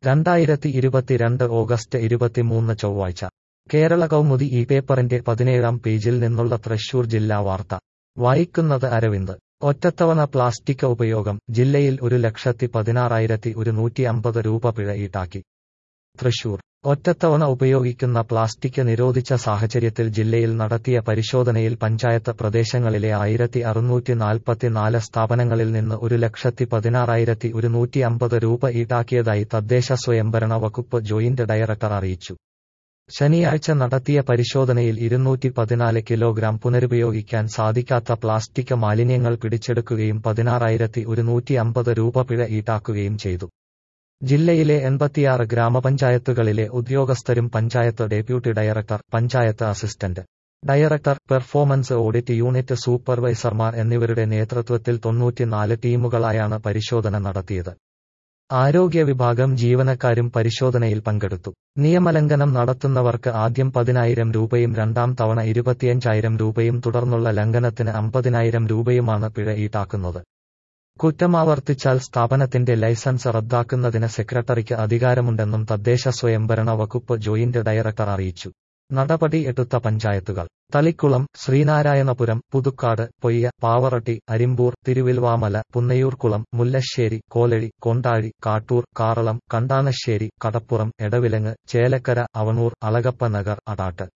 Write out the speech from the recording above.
രണ്ടായിരത്തി ഇരുപത്തിരണ്ട് ഓഗസ്റ്റ് ഇരുപത്തിമൂന്ന് ചൊവ്വാഴ്ച കേരള കൗമുദി ഈ പേപ്പറിന്റെ പതിനേഴാം പേജിൽ നിന്നുള്ള തൃശൂർ ജില്ലാ വാർത്ത വായിക്കുന്നത് അരവിന്ദ് ഒറ്റത്തവണ പ്ലാസ്റ്റിക് ഉപയോഗം ജില്ലയിൽ ഒരു ലക്ഷത്തി പതിനാറായിരത്തി ഒരുന്നൂറ്റി അമ്പത് രൂപ പിഴ ഈടാക്കി തൃശൂർ ഒറ്റത്തവണ ഉപയോഗിക്കുന്ന പ്ലാസ്റ്റിക് നിരോധിച്ച സാഹചര്യത്തിൽ ജില്ലയിൽ നടത്തിയ പരിശോധനയിൽ പഞ്ചായത്ത് പ്രദേശങ്ങളിലെ ആയിരത്തി അറുന്നൂറ്റി നാൽപ്പത്തിനാല് സ്ഥാപനങ്ങളിൽ നിന്ന് ഒരു ലക്ഷത്തി പതിനാറായിരത്തി ഒരുന്നൂറ്റി അമ്പത് രൂപ ഈടാക്കിയതായി തദ്ദേശ സ്വയംഭരണ വകുപ്പ് ജോയിന്റ് ഡയറക്ടർ അറിയിച്ചു ശനിയാഴ്ച നടത്തിയ പരിശോധനയിൽ ഇരുന്നൂറ്റി പതിനാല് കിലോഗ്രാം പുനരുപയോഗിക്കാൻ സാധിക്കാത്ത പ്ലാസ്റ്റിക് മാലിന്യങ്ങൾ പിടിച്ചെടുക്കുകയും പതിനാറായിരത്തി ഒരുന്നൂറ്റി അമ്പത് രൂപ പിഴ ഈടാക്കുകയും ചെയ്തു ജില്ലയിലെ എൺപത്തിയാറ് ഗ്രാമപഞ്ചായത്തുകളിലെ ഉദ്യോഗസ്ഥരും panchayat deputy director panchayat assistant director performance audit unit സൂപ്പർവൈസർമാർ എന്നിവരുടെ നേതൃത്വത്തിൽ തൊണ്ണൂറ്റിനാല് ടീമുകളായാണ് പരിശോധന നടത്തിയത് ആരോഗ്യ വിഭാഗം ജീവനക്കാരും പരിശോധനയിൽ പങ്കെടുത്തു നിയമലംഘനം നടത്തുന്നവർക്ക് ആദ്യം പതിനായിരം രൂപയും രണ്ടാം തവണ ഇരുപത്തിയഞ്ചായിരം രൂപയും തുടർന്നുള്ള ലംഘനത്തിന് അമ്പതിനായിരം രൂപയുമാണ് പിഴ ഈടാക്കുന്നത് കുറ്റമാവർത്തിച്ചാൽ സ്ഥാപനത്തിന്റെ ലൈസൻസ് റദ്ദാക്കുന്നതിന് സെക്രട്ടറിക്ക് അധികാരമുണ്ടെന്നും തദ്ദേശ സ്വയംഭരണ വകുപ്പ് ജോയിന്റ് ഡയറക്ടർ അറിയിച്ചു നടപടി എടുത്ത പഞ്ചായത്തുകൾ തളിക്കുളം ശ്രീനാരായണപുരം പുതുക്കാട് പൊയ്യ പാവറട്ടി അരിമ്പൂർ തിരുവിൽവാമല പുന്നയൂർക്കുളം മുല്ലശ്ശേരി കോലഴി കൊണ്ടാഴി കാട്ടൂർ കാറളം കണ്ടാനശ്ശേരി കടപ്പുറം എടവിലങ്ങ് ചേലക്കര അവണൂർ അളഗപ്പ നഗർ അടാട്ട്